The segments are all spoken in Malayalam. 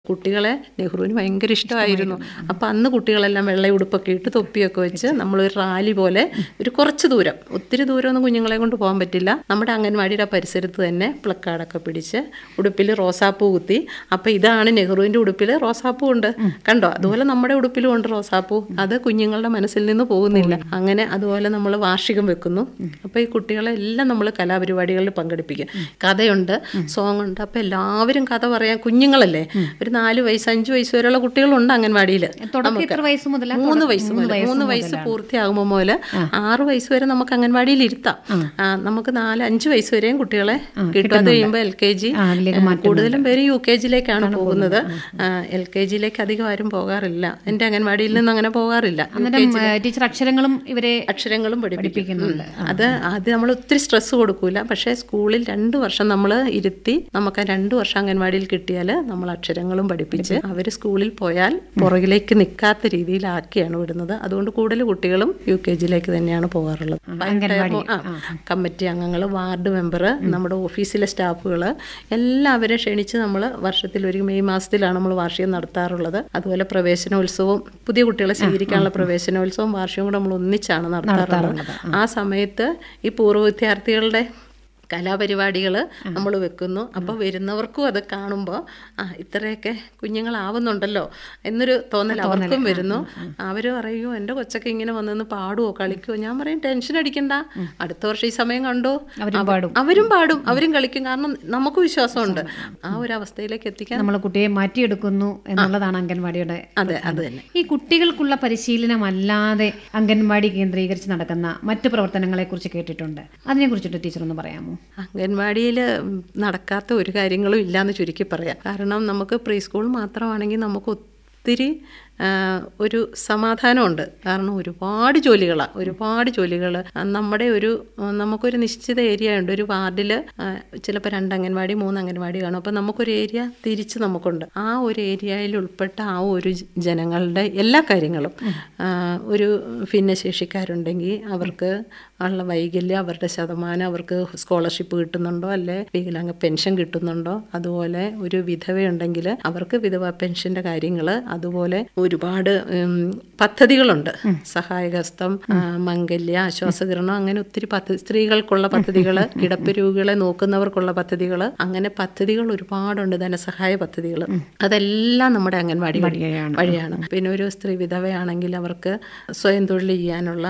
കുട്ടികളെ നെഹ്റുവിന് ഭയങ്കര ഇഷ്ടമായിരുന്നു അപ്പം അന്ന് കുട്ടികളെല്ലാം വെള്ള ഉടുപ്പൊക്കെ ഇട്ട് തൊപ്പിയൊക്കെ വെച്ച് നമ്മളൊരു റാലി പോലെ ഒരു കുറച്ച് ദൂരം ഒത്തിരി ദൂരമൊന്നും കുഞ്ഞുങ്ങളെ കൊണ്ട് പോകാൻ പറ്റില്ല നമ്മുടെ അംഗൻവാടിയുടെ പരിസരത്ത് തന്നെ പ്ലക്കാർഡൊക്കെ പിടിച്ച് ഉടുപ്പിൽ റോസാപ്പൂ കുത്തി അപ്പം ഇതാണ് നെഹ്റുവിൻ്റെ ഉടുപ്പിൽ റോസാപ്പൂ ഉണ്ട് കണ്ടോ അതുപോലെ നമ്മുടെ ഉടുപ്പിലും ഉണ്ട് റോസാപ്പൂ അത് കുഞ്ഞുങ്ങളുടെ മനസ്സിൽ നിന്ന് പോകുന്നില്ല അങ്ങനെ അതുപോലെ നമ്മൾ വാർഷികം വെക്കുന്നു അപ്പോൾ ഈ കുട്ടികളെ എല്ലാം നമ്മൾ കലാപരിപാടികളിൽ പങ്കെടുപ്പിക്കും കഥയുണ്ട് സോങ് ഉണ്ട് അപ്പോൾ എല്ലാവരും കഥ പറയാൻ കുഞ്ഞുങ്ങളല്ലേ ഒരു നാല് വയസ്സ് അഞ്ച് വയസ്സ് വരെയുള്ള കുട്ടികളുണ്ട് അംഗൻവാടിയിൽ തുടക്കം എത്ര വയസ്സ് മുതലാ? മൂന്ന് തുടക്കം വയസ്സ് മൂന്ന് മുതൽ വയസ്സ് മൂന്ന് വയസ്സ് പൂർത്തിയാകുമ്പോൾ മുതൽ ആറ് വയസ്സ് വരെ നമുക്ക് അംഗൻവാടിയിൽ ഇരുത്താം ആ, നമുക്ക് നാല് അഞ്ച് വയസ്സ് വരെയും കുട്ടികളെ കിട്ടും അത് കഴിയുമ്പോൾ എൽ കെ ജി ആ, അതിലേക്ക് മാറ്റുന്നുണ്ട്. കൂടുതലും പേര് യു കെ ജിയിലേക്കാണ് പോകുന്നത് എൽ കെ ജിയിലേക്ക് അധികം ആരും പോകാറില്ല എൻ്റെ അംഗൻവാടിയിൽ നിന്ന് അങ്ങനെ പോകാറില്ല അന്നേരം ഏ, ടീച്ചർ അക്ഷരങ്ങളും ഇവരെ അക്ഷരങ്ങളും പഠിപ്പിക്കും പഠിപ്പിക്കുന്നുണ്ട്. ഉം. അത് ആദ്യം നമ്മൾ ഒത്തിരി സ്ട്രെസ് കൊടുക്കൂല പക്ഷേ സ്കൂളിൽ രണ്ട് വർഷം നമ്മൾ ഇരുത്തി നമുക്ക് ആ രണ്ട് വർഷം അംഗൻവാടിയിൽ കിട്ടിയാൽ നമ്മൾ അക്ഷരങ്ങളും പഠിപ്പിച്ച് അവർ സ്കൂളിൽ പോയാൽ പുറകിലേക്ക് നിൽക്കാത്ത രീതിയിലാക്കിയാണ് വിടുന്നത് അതുകൊണ്ട് കൂടുതൽ കുട്ടികളും യു കെ ജിയിലേക്ക് തന്നെയാണ് പോകാറുള്ളത് അംഗൻവാടി. ആ, കമ്മിറ്റി അംഗങ്ങൾ വാർഡ് മെമ്പർ നമ്മുടെ ഓഫീസിലെ സ്റ്റാഫുകൾ എല്ലാവരും ക്ഷണിച്ച് നമ്മൾ വർഷത്തിൽ ഒരു മെയ് മാസത്തിലാണ് നമ്മൾ വാർഷികം നടത്താറുള്ളത് അതുപോലെ പ്രവേശനോത്സവം പുതിയ കുട്ടികളെ സ്വീകരിക്കാനുള്ള പ്രവേശനോത്സവം വാർഷികവും കൂടെ നമ്മൾ ഒന്നിച്ചാണ് നടത്താറുള്ളത് ആ സമയത്ത് ഈ പൂർവ്വ വിദ്യാർത്ഥികളുടെ കലാപരിപാടികൾ നമ്മൾ വെക്കുന്നു അപ്പോൾ വരുന്നവർക്കും അത് കാണുമ്പോൾ ആ ഇത്രയൊക്കെ കുഞ്ഞുങ്ങളാവുന്നുണ്ടല്ലോ എന്നൊരു തോന്നൽ അവർക്കും വരുന്നു അവർ പറയോ എൻ്റെ കൊച്ചൊക്കെ ഇങ്ങനെ വന്നിന്ന് പാടുവോ കളിക്കുവോ ഞാൻ പറയും ടെൻഷൻ അടിക്കണ്ട അടുത്ത വർഷം ഈ സമയം കണ്ടോ അവരും അവ- പാടും. അവരും പാടും അവരും കളിക്കും കാരണം നമുക്ക് വിശ്വാസമുണ്ട് ആ ഒരു അവസ്ഥയിലേക്ക് എത്തിക്കാൻ നമ്മൾ കുട്ടിയെ മാറ്റിയെടുക്കുന്നു എന്നുള്ളതാണ് അംഗൻവാടിയുടെ അതെ അത് തന്നെ ഈ കുട്ടികൾക്കുള്ള പരിശീലനമല്ലാതെ അംഗൻവാടി കേന്ദ്രീകരിച്ച് നടക്കുന്ന മറ്റു പ്രവർത്തനങ്ങളെ കുറിച്ച് കേട്ടിട്ടുണ്ട് അതിനെ കുറിച്ചിട്ട് ടീച്ചർ ഒന്ന് പറയാമോ അംഗൻവാടിയിൽ നടക്കാത്ത ഒരു കാര്യങ്ങളും ഇല്ലയെന്ന് ചുരുക്കി പറയാം കാരണം നമുക്ക് പ്രീ സ്കൂൾ മാത്രമാണെങ്കിൽ നമുക്ക് ഒത്തിരി ആ, ഒരു സമാധാനമുണ്ട് കാരണം ഒരുപാട് ജോലികളാണ് ഒരുപാട് ജോലികൾ നമ്മുടെ ഒരു ആ, നമുക്കൊരു നിശ്ചിത ഏരിയ ഉണ്ട് ഒരു വാർഡിൽ ചിലപ്പോൾ രണ്ട് അംഗൻവാടി മൂന്ന് അംഗൻവാടി കാണും അപ്പോൾ നമുക്കൊരു ഏരിയ തിരിച്ച് നമുക്കുണ്ട് ആ ഒരു ഏരിയയിൽ ഉൾപ്പെട്ട ആ ഒരു ജ- ജനങ്ങളുടെ എല്ലാ കാര്യങ്ങളും ആ, ഒരു ഭിന്നശേഷിക്കാരുണ്ടെങ്കിൽ അവർക്ക് ഉള്ള വൈകല്യം അവരുടെ ശതമാനം അവർക്ക് സ്കോളർഷിപ്പ് കിട്ടുന്നുണ്ടോ അല്ലെ വികലാംഗ പെൻഷൻ കിട്ടുന്നുണ്ടോ അതുപോലെ ഒരു വിധവയുണ്ടെങ്കിൽ അവർക്ക് വിധവ പെൻഷന്റെ കാര്യങ്ങൾ അതുപോലെ ഒരുപാട് ഉം, പദ്ധതികളുണ്ട് സഹായഹസ്തം ആ, മംഗല്യ ആശ്വാസകിരണം അങ്ങനെ ഒത്തിരി പദ്ധതി സ്ത്രീകൾക്കുള്ള പദ്ധതികൾ കിടപ്പ് രോഗികളെ നോക്കുന്നവർക്കുള്ള പദ്ധതികൾ അങ്ങനെ പദ്ധതികൾ ഒരുപാടുണ്ട് ധനസഹായ പദ്ധതികൾ അതെല്ലാം നമ്മുടെ അംഗൻവാടി വഴി വഴിയാണ്. വഴിയാണ് പിന്നെ ഒരു സ്ത്രീ വിധവയാണെങ്കിൽ അവർക്ക് സ്വയം തൊഴിൽ ചെയ്യാനുള്ള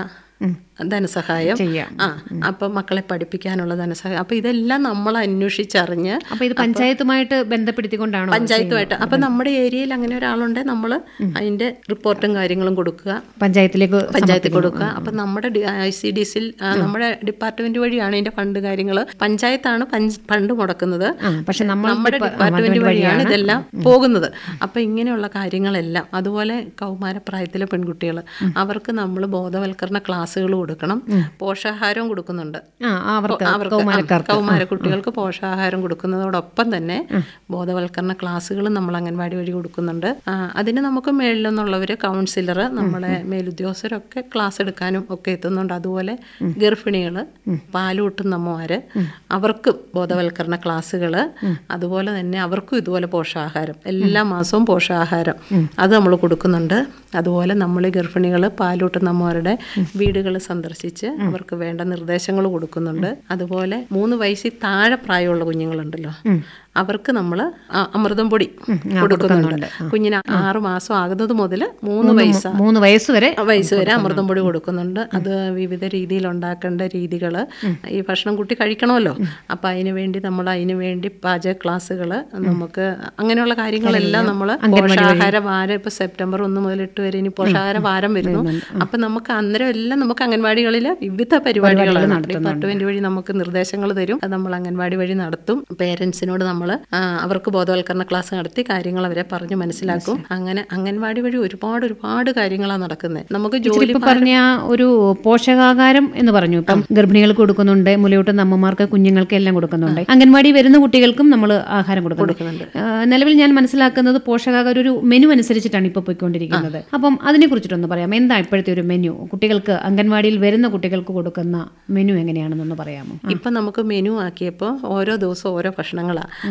ധനസഹായം ചെയ്യാം. ആ അപ്പം മക്കളെ പഠിപ്പിക്കാനുള്ള ധനസഹായം അപ്പം ഇതെല്ലാം നമ്മൾ അന്വേഷിച്ചറിഞ്ഞ് അപ്പൊ ഇത് പഞ്ചായത്തുമായിട്ട് ബന്ധപ്പെടുത്തിക്കൊണ്ടാണോ പഞ്ചായത്തുമായിട്ട് അപ്പം നമ്മുടെ ഏരിയയിൽ അങ്ങനെ ഒരാളുണ്ടെങ്കിൽ നമ്മൾ അതിന്റെ റിപ്പോർട്ടും കാര്യങ്ങളും കൊടുക്കുക പഞ്ചായത്തിലേക്ക് പഞ്ചായത്തിൽ കൊടുക്കുക അപ്പം നമ്മുടെ ഐ സി ഡി സിൽ നമ്മുടെ ഡിപ്പാർട്ട്മെന്റ് വഴിയാണ് ഇതിന്റെ ഫണ്ട് കാര്യങ്ങൾ പഞ്ചായത്താണ് പഞ്ച് ഫണ്ട് മുടക്കുന്നത് ആ, പക്ഷെ നമ്മൾ നമ്മുടെ ഡിപ്പ- ഡിപ്പാർട്ട്മെന്റ് വഴിയാണ് ഇതെല്ലാം പോകുന്നത് അപ്പം ഇങ്ങനെയുള്ള കാര്യങ്ങളെല്ലാം അതുപോലെ കൗമാരപ്രായത്തിലെ പെൺകുട്ടികൾ അവർക്ക് നമ്മൾ ബോധവൽക്കരണ ക്ലാസ്സുകൾ കൊടുക്കണം പോഷകാഹാരവും കൊടുക്കുന്നുണ്ട് ആ അവർക്ക് അവർക്ക് കൗമാരക്കാർക്ക് കൗമാര കുട്ടികൾക്ക് പോഷകാഹാരം കൊടുക്കുന്നതോടൊപ്പം തന്നെ ബോധവൽക്കരണ ക്ലാസ്സുകളും നമ്മൾ അംഗൻവാടി വഴി കൊടുക്കുന്നുണ്ട് ആ, അതിന് നമുക്ക് മേളിൽ നിന്നുള്ളവർ കൗൺസിലർ നമ്മളെ മേലുദ്യോഗസ്ഥരൊക്കെ ക്ലാസ് എടുക്കാനും ഒക്കെ എത്തുന്നുണ്ട് അതുപോലെ ഗർഭിണികൾ പാലൂട്ടുന്ന അമ്മമാര് അവർക്ക് ബോധവൽക്കരണ ക്ലാസ്സുകൾ അതുപോലെ തന്നെ അവർക്കും ഇതുപോലെ പോഷകാഹാരം എല്ലാ മാസവും പോഷകാഹാരം അത് നമ്മൾ കൊടുക്കുന്നുണ്ട് അതുപോലെ നമ്മൾ ഗർഭിണികൾ പാലൂട്ടുന്ന അമ്മമാരുടെ വീടുകൾ സന്ദർശിച്ച് അവർക്ക് വേണ്ട നിർദ്ദേശങ്ങൾ കൊടുക്കുന്നുണ്ട് അതുപോലെ മൂന്ന് വയസ്സിൽ താഴെ പ്രായമുള്ള കുഞ്ഞുങ്ങളുണ്ടല്ലോ അവർക്ക് നമ്മൾ അമൃതം പൊടി കൊടുക്കുന്നുണ്ട് കുഞ്ഞിന് ആറ് മാസം ആകുന്നത് മുതൽ മൂന്ന് വയസ്സ് മൂന്ന് വയസ്സ് വരെ വയസ്സ് വരെ അമൃതം പൊടി കൊടുക്കുന്നുണ്ട് അത് വിവിധ രീതിയിൽ ഉണ്ടാക്കേണ്ട രീതികൾ ഈ ഭക്ഷണം കുട്ടി കഴിക്കണമല്ലോ അപ്പം അതിന് വേണ്ടി നമ്മൾ അതിന് വേണ്ടി പാചക ക്ലാസ്സുകൾ നമുക്ക് അങ്ങനെയുള്ള കാര്യങ്ങളെല്ലാം നമ്മൾ പോഷകാഹാര വാരം ഇപ്പൊ സെപ്റ്റംബർ ഒന്ന് മുതൽ എട്ട് വരെ ഇനി പോഷകാഹാര വാരം വരുന്നു അപ്പം നമുക്ക് അന്നേരം എല്ലാം നമുക്ക് അംഗൻവാടികളിൽ വിവിധ പരിപാടികളാണ് ഡിപ്പാർട്ട്മെന്റ് വഴി നമുക്ക് നിർദ്ദേശങ്ങൾ തരും അത് നമ്മൾ അംഗൻവാടി വഴി നടത്തും പേരൻസിനോട് നമ്മൾ അവർക്ക് ബോധവൽക്കരണ ക്ലാസ് നടത്തി കാര്യങ്ങൾ അവരെ പറഞ്ഞ് മനസ്സിലാക്കും അങ്ങനെ അംഗൻവാടി വഴി ഒരുപാട് ഒരുപാട് കാര്യങ്ങളാണ് നടക്കുന്നത് നമുക്ക് ജോലി ഇപ്പൊ പറഞ്ഞ ആ ഒരു പോഷകാഹാരം എന്ന് പറഞ്ഞു ഇപ്പം ഗർഭിണികൾക്ക് കൊടുക്കുന്നുണ്ട് മുലയൂട്ടുന്ന അമ്മമാർക്ക് കുഞ്ഞുങ്ങൾക്ക് എല്ലാം കൊടുക്കുന്നുണ്ട് അംഗൻവാടി വരുന്ന കുട്ടികൾക്കും നമ്മൾ ആഹാരം കൊടുക്കുന്നുണ്ട് ആ, നിലവിൽ ഞാൻ മനസ്സിലാക്കുന്നത് പോഷകാഹാരം ഒരു മെനു അനുസരിച്ചിട്ടാണ് ഇപ്പോൾ പോയിക്കൊണ്ടിരിക്കുന്നത് അപ്പം അതിനെ കുറിച്ചിട്ടൊന്ന് പറയാം എന്താ ഇപ്പോഴത്തെ ഒരു മെനു കുട്ടികൾക്ക് അംഗൻവാടിയിൽ വരുന്ന കുട്ടികൾക്ക് കൊടുക്കുന്ന മെനു എങ്ങനെയാണെന്നൊന്ന് പറയാമോ ഇപ്പൊ നമുക്ക് മെനു ആക്കിയപ്പോൾ ഓരോ ദിവസവും ഓരോ ഭക്ഷണങ്ങളാണ്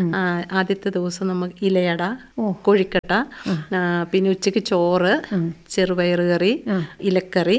ആ, ആദ്യത്തെ ദിവസം നമുക്ക് ഇലയട കോഴിക്കട്ട ആ, പിന്നെ ഉച്ചയ്ക്ക് ചോറ് ചെറുപയറ് കറി ഇലക്കറി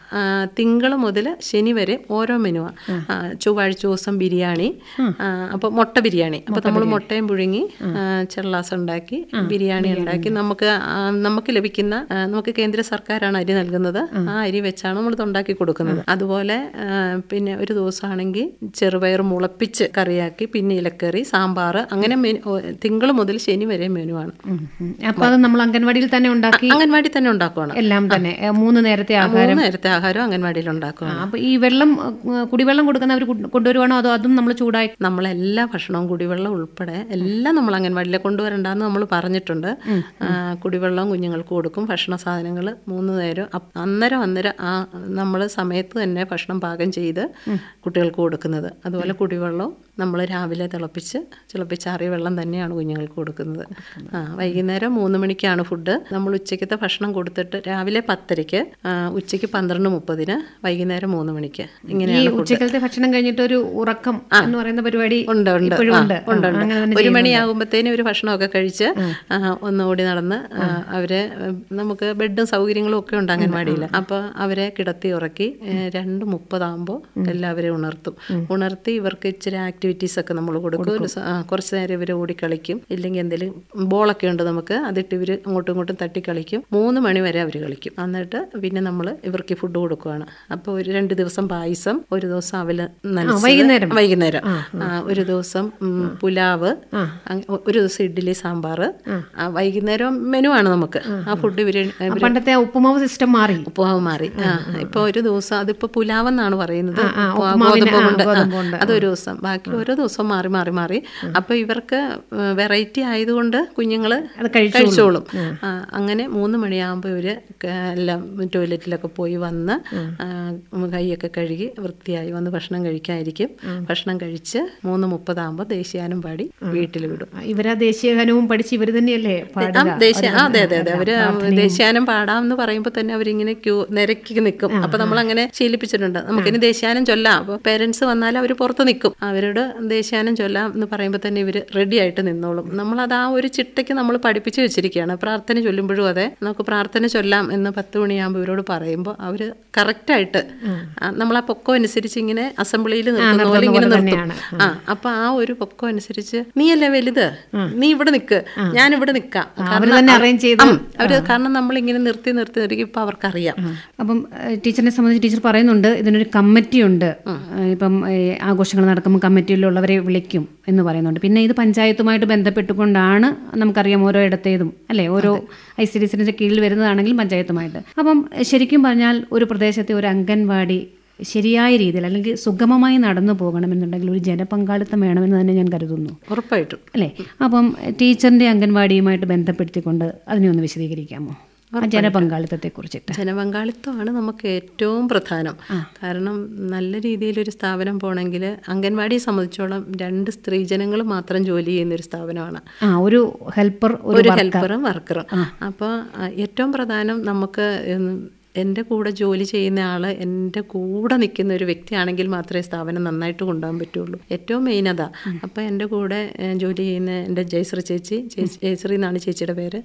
തിങ്കൾ മുതൽ ശനി വരെ ഓരോ മെനുവാ ആ, ചൊവ്വാഴ്ച ദിവസം ബിരിയാണി അപ്പോൾ മുട്ട ബിരിയാണി അപ്പോൾ നമ്മൾ മുട്ടയും പുഴുങ്ങി ആ, ചെള്ളാസ് ഉണ്ടാക്കി ബിരിയാണി ഉണ്ടാക്കി നമുക്ക് ആ, നമുക്ക് ലഭിക്കുന്ന ആ, നമുക്ക് കേന്ദ്ര സർക്കാരാണ് അരി നൽകുന്നത് ആ അരി വെച്ചാണ് നമ്മൾ ഇത് ഉണ്ടാക്കി കൊടുക്കുന്നത് അതുപോലെ ആ, പിന്നെ ഒരു ദിവസമാണെങ്കിൽ ചെറുപയർ മുളപ്പിച്ച് കറിയാക്കി പിന്നെ ഇലക്കറി സാമ്പാർ അങ്ങനെ മെനു തിങ്കൾ മുതൽ ശനി വരെ മെനുവാണ് ഉം, ഉം. അപ്പൊ അത് നമ്മൾ അംഗൻവാടിയിൽ തന്നെ ഉണ്ടാക്കി അംഗൻവാടി തന്നെ ഉണ്ടാക്കുവാണ് എല്ലാം തന്നെ ഏ, മൂന്ന് നേരത്തെ ആഹാരം മൂന്ന് നേരത്തെ ആഹാരം അംഗൻവാടിയിൽ ഉണ്ടാക്കുവാണ് അപ്പൊ ഈ വെള്ളം ഏ, കുടിവെള്ളം കൊടുക്കുന്നവർ കൊണ്ടുവരുവാണോ അതോ അതും നമ്മൾ ചൂടായി നമ്മളെല്ലാ ഭക്ഷണവും കുടിവെള്ളം ഉൾപ്പെടെ എല്ലാം നമ്മൾ അംഗൻവാടിയിലെ കൊണ്ടുവരണ്ടെന്ന് നമ്മൾ പറഞ്ഞിട്ടുണ്ട് ആ, കുടിവെള്ളം കുഞ്ഞുങ്ങൾക്ക് കൊടുക്കും ഭക്ഷണ സാധനങ്ങൾ മൂന്ന് നേരം അപ്പ് അന്നേരം അന്നേരം ആ നമ്മൾ സമയത്ത് തന്നെ ഭക്ഷണം പാകം ചെയ്ത് കുട്ടികൾക്ക് കൊടുക്കുന്നത് അതുപോലെ കുടിവെള്ളവും നമ്മൾ രാവിലെ തിളപ്പിച്ച് തിളപ്പിച്ചാറിയ വെള്ളം തന്നെയാണ് കുഞ്ഞുങ്ങൾക്ക് കൊടുക്കുന്നത് ആ വൈകുന്നേരം മൂന്ന് മണിക്കാണ് ഫുഡ് നമ്മൾ ഉച്ചയ്ക്കത്തെ ഭക്ഷണം കൊടുത്തിട്ട് രാവിലെ പത്തരയ്ക്ക് ആ, ഉച്ചയ്ക്ക് പന്ത്രണ്ട് മുപ്പതിന് വൈകുന്നേരം മൂന്ന് മണിക്ക് ഈ ഇങ്ങനെയാണ് ഫുഡ് ഉച്ചക്കലത്തെ ഭക്ഷണം കഴിഞ്ഞിട്ട് ഒരു ഉറക്കം എന്ന് പറയുന്ന പരിപാടി ഉണ്ട് ഉണ്ട് ഇപ്പോഴും ആ, ഉണ്ട് ഉണ്ട് ആ, ഉണ്ട് അങ്ങനെ തന്നെ ഒരു മണിയാകുമ്പോഴത്തേനും ഒരു ഭക്ഷണമൊക്കെ കഴിച്ച് ആ, ഒന്നുകൂടി നടന്ന് ആ, അവരെ ഉം, നമുക്ക് ബെഡും സൗകര്യങ്ങളും ഒക്കെ ഉണ്ട് അംഗൻവാടിയിൽ അപ്പോൾ അവരെ കിടത്തി ഉറക്കി ഏ, രണ്ട് മുപ്പതാകുമ്പോൾ എല്ലാവരെയും ഉണർത്തും ഉണർത്തി ഇവർക്ക് ഇച്ചിരി ആക്ടിവിറ്റീസ് ഒക്കെ നമ്മൾ കൊടുക്കും ഒരു സ- ആ, കുറച്ച് നേരം ഇവർ ഓടി കളിക്കും ഇല്ലെങ്കിൽ എന്തെങ്കിലും ബോളൊക്കെ ഉണ്ട് നമുക്ക് അതിട്ട് ഇവർ അങ്ങോട്ടും ഇങ്ങോട്ടും തട്ടി കളിക്കും മൂന്ന് മണി വരെ അവർ കളിക്കും എന്നിട്ട് പിന്നെ നമ്മൾ ഇവർക്ക് ഫുഡ് കൊടുക്കുവാണ് അപ്പോൾ ഒരു രണ്ട് ദിവസം പായസം ഒരു ദിവസം അവല് നനച്ചത് വൈകുന്നേരം. വൈകുന്നേരം ആ, ഒരു ദിവസം ഉം, പുലാവ് അങ് ഒരു ദിവസം ഇഡ്ഡലി സാമ്പാർ വൈകുന്നേരം മെനു ആണ് നമുക്ക് ആ ഫുഡ് ഇവര് ആ, പണ്ടത്തെ ആ ഉപ്പുമാവ് സിസ്റ്റം മാറി ഉപ്പുമാവ് മാറി ആ ഇപ്പൊ ഒരു ദിവസം അതിപ്പോ പുലാവെന്നാണ് പറയുന്നത് ആ, ഉപ്പുമാവ് ഉപ്പുമാവിന്, ഗോതമ്പ് ആ, കൊണ്ട് ഗോതമ്പ് കൊണ്ട്, ആ, അതൊരു ദിവസം ബാക്കി ഓരോ ദിവസം മാറി മാറി മാറി അപ്പൊ ഇവർക്ക് വെറൈറ്റി ആയതുകൊണ്ട് കുഞ്ഞുങ്ങള് അത് കഴിച്ചോളും. കഴിച്ചോളും ആ, അങ്ങനെ മൂന്ന് മണിയാകുമ്പോൾ ഇവര് ക- എല്ലാം ടോയ്ലറ്റിലൊക്കെ പോയി വന്ന് ആ, കൈയൊക്കെ കഴുകി വൃത്തിയായി വന്ന് ഭക്ഷണം കഴിക്കാതിരിക്കും ഭക്ഷണം കഴിച്ച് മൂന്ന് മുപ്പതാകുമ്പോൾ ദേശീയാനം പാടി വീട്ടിൽ വിടും ഇവരാ ദേശീയഗാനവും പഠിച്ച് ഇവർ തന്നെയല്ലേ ആ, പാടുക ദേശീയ ആ, അതെ അതെ അതെ അവര് ദേശീയാനം പാടാമെന്ന് പറയുമ്പോൾ തന്നെ അവരിങ്ങനെ ക്യൂ നിരക്കി നിൽക്കും അപ്പൊ നമ്മൾ അങ്ങനെ ശീലിപ്പിച്ചിട്ടുണ്ട് നമുക്കിനി ദേശീയാനം ചൊല്ലാം അപ്പൊ പേരൻസ് വന്നാൽ അവർ പുറത്ത് നിൽക്കും അവരോട് ദേശീയാനം ചൊല്ലാം എന്ന് പറയുമ്പോൾ തന്നെ ഇവർ റെഡി ആയിട്ട് നിന്നോളും നമ്മളത് ആ ഒരു ചിട്ടയ്ക്ക് നമ്മൾ പഠിപ്പിച്ച് വെച്ചിരിക്കുകയാണ് പ്രാർത്ഥന ചൊല്ലുമ്പോഴും അതെ നമുക്ക് പ്രാർത്ഥന ചൊല്ലാം എന്ന് പത്ത് മണിയാകുമ്പോൾ ഇവരോട് പറയുമ്പോൾ അവർ കറക്റ്റായിട്ട് നമ്മൾ ആ പൊക്കം അനുസരിച്ച് ഇങ്ങനെ അസംബ്ലിയിൽ നിർത്തുന്ന പോലെ ഇങ്ങനെ നിർത്തും ആ അപ്പൊ ആ ഒരു പൊക്കം അനുസരിച്ച് നീയല്ലേ വലുത് നീ ഇവിടെ നിൽക്ക് ഞാൻ ഇവിടെ നിൽക്കാം അവര് തന്നെ arrange ചെയ്ത് ഉം, അവര് കാരണം നമ്മൾ ഇങ്ങനെ നിർത്തി നിർത്തി നിർത്തി ഇപ്പൊ അവർക്കറിയാം അപ്പം ഏഹ്, ടീച്ചറിനെ സംബന്ധിച്ച് ടീച്ചർ പറയുന്നുണ്ട് ഇതിനൊരു കമ്മിറ്റി ഉണ്ട് ഏഹ്, ഇപ്പം ഏഹ്, ആഘോഷങ്ങൾ നടക്കുമ്പോൾ കമ്മിറ്റിയിലുള്ളവരെ വിളിക്കും എന്ന് പറയുന്നുണ്ട് പിന്നെ ഇത് പഞ്ചായത്തുമായിട്ട് ബന്ധപ്പെട്ടുകൊണ്ടാണ് നമുക്കറിയാം ഓരോ ഇടത്തേതും അല്ലേ ഓരോ ഐ സി ഡി സിന്റെ കീഴിൽ വരുന്നതാണെങ്കിൽ പഞ്ചായത്തുമായിട്ട് അപ്പം ശരിക്കും പറഞ്ഞാൽ ഒരു പ്രദേശത്തെ ഒരു അംഗൻവാടി ശരിയായ രീതിയിൽ അല്ലെങ്കിൽ സുഗമമായി നടന്നു പോകണമെന്നുണ്ടെങ്കിൽ ഒരു ജനപങ്കാളിത്തം വേണമെന്ന് തന്നെ ഞാൻ കരുതുന്നു ഉറപ്പായിട്ടും അല്ലേ അപ്പം ടീച്ചറിന്റെ അംഗൻവാടിയുമായിട്ട് ബന്ധപ്പെടുത്തിക്കൊണ്ട് അതിനെ ഒന്ന് വിശദീകരിക്കാമോ ആ ജനപങ്കാളിത്തത്തെ കുറിച്ചിട്ട് ജനപങ്കാളിത്തമാണ് നമുക്ക് ഏറ്റവും പ്രധാനം കാരണം നല്ല രീതിയിലൊരു സ്ഥാപനം പോകണമെങ്കിൽ അംഗൻവാടിയെ സംബന്ധിച്ചോളം രണ്ട് സ്ത്രീജനങ്ങൾ മാത്രം ജോലി ചെയ്യുന്ന ഒരു സ്ഥാപനമാണ് ആ ഒരു ഹെൽപ്പർ ഒരു ഒരു ഹെൽപ്പറും വർക്കറും അപ്പോൾ ഏറ്റവും പ്രധാനം നമുക്ക് ഉം, എൻ്റെ കൂടെ ജോലി ചെയ്യുന്ന ആൾ എൻ്റെ കൂടെ നിൽക്കുന്ന ഒരു വ്യക്തിയാണെങ്കിൽ മാത്രമേ സ്ഥാപനം നന്നായിട്ട് കൊണ്ടുപോകാൻ പറ്റുള്ളൂ ഏറ്റവും മെയിൻ അതാ അപ്പോൾ എൻ്റെ കൂടെ ഏഹ്, ജോലി ചെയ്യുന്ന എൻ്റെ ജയശ്രീ ചേച്ചി ചേച്ചി ജയശ്രീ എന്നാണ് ചേച്ചിയുടെ പേര്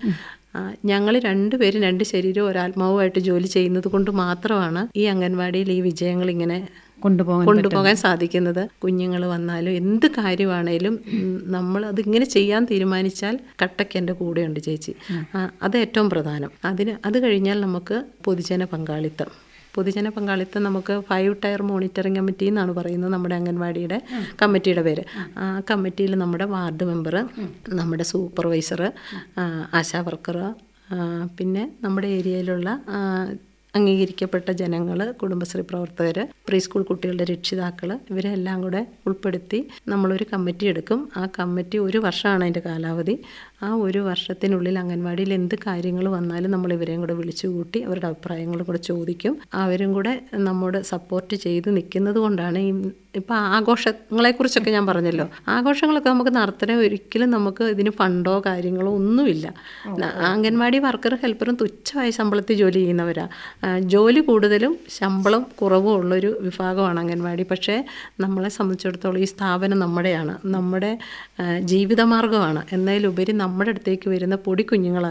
ഞങ്ങൾ രണ്ടുപേരും രണ്ട് ശരീരവും ഒരാത്മാവുമായിട്ട് ജോലി ചെയ്യുന്നത് കൊണ്ട് മാത്രമാണ് ഈ അംഗൻവാടിയിൽ ഈ വിജയങ്ങൾ ഇങ്ങനെ കൊണ്ടുപോകാൻ കൊണ്ടുപോകാൻ സാധിക്കുന്നത് കുഞ്ഞുങ്ങൾ വന്നാലും എന്ത് കാര്യമാണേലും ഉം, നമ്മൾ അതിങ്ങനെ ചെയ്യാൻ തീരുമാനിച്ചാൽ കട്ടയ്ക്ക് എൻ്റെ കൂടെയുണ്ട് ചേച്ചി ആ, അത് ഏറ്റവും പ്രധാനം അതിന് അത് കഴിഞ്ഞാൽ നമുക്ക് പൊതുജന പങ്കാളിത്തം പൊതുജന പങ്കാളിത്തം നമുക്ക് ഫൈവ് ടയർ മോണിറ്ററിംഗ് കമ്മിറ്റി എന്നാണ് പറയുന്നത് നമ്മുടെ അംഗൻവാടിയുടെ കമ്മിറ്റിയുടെ പേര് ആ കമ്മിറ്റിയിൽ നമ്മുടെ വാർഡ് മെമ്പർ നമ്മുടെ സൂപ്പർവൈസർ ആശാ വർക്കർ പിന്നെ നമ്മുടെ ഏരിയയിലുള്ള ആ, അംഗീകരിക്കപ്പെട്ട ജനങ്ങൾ കുടുംബശ്രീ പ്രവർത്തകർ പ്രീ സ്കൂൾ കുട്ടികളുടെ രക്ഷിതാക്കൾ ഇവരെല്ലാം കൂടെ ഉൾപ്പെടുത്തി നമ്മളൊരു കമ്മിറ്റി എടുക്കും ആ കമ്മിറ്റി ഒരു വർഷമാണ് അതിൻ്റെ കാലാവധി ആ ആ ഒരു വർഷത്തിനുള്ളിൽ അംഗൻവാടിയിൽ എന്ത് കാര്യങ്ങൾ വന്നാലും നമ്മൾ ഇവരെയും കൂടെ വിളിച്ചു കൂട്ടി അവരുടെ അഭിപ്രായങ്ങളും കൂടെ ചോദിക്കും അവരും കൂടെ നമ്മോട് സപ്പോർട്ട് ചെയ്ത് നിൽക്കുന്നത് കൊണ്ടാണ് ഈ ഇപ്പം ആഘോഷങ്ങളെക്കുറിച്ചൊക്കെ ഞാൻ പറഞ്ഞല്ലോ ആഘോഷങ്ങളൊക്കെ നമുക്ക് നടത്തണേ ഒരിക്കലും നമുക്ക് ഇതിന് ഫണ്ടോ കാര്യങ്ങളോ ഒന്നുമില്ല ന- അംഗൻവാടി വർക്കർ ഹെൽപ്പറും തുച്ഛമായ ശമ്പളത്തിൽ ജോലി ചെയ്യുന്നവരാ ആ, ജോലി കൂടുതലും ശമ്പളം കുറവും ഉള്ളൊരു വിഭാഗമാണ് അംഗൻവാടി പക്ഷേ നമ്മളെ സംബന്ധിച്ചിടത്തോളം ഈ സ്ഥാപനം നമ്മുടെയാണ് നമ്മുടെ ആ, ജീവിതമാർഗ്ഗമാണ് എന്നതിലുപരി നമ്മുടെ അടുത്തേക്ക് വരുന്ന പൊടി കുഞ്ഞുങ്ങളാണ്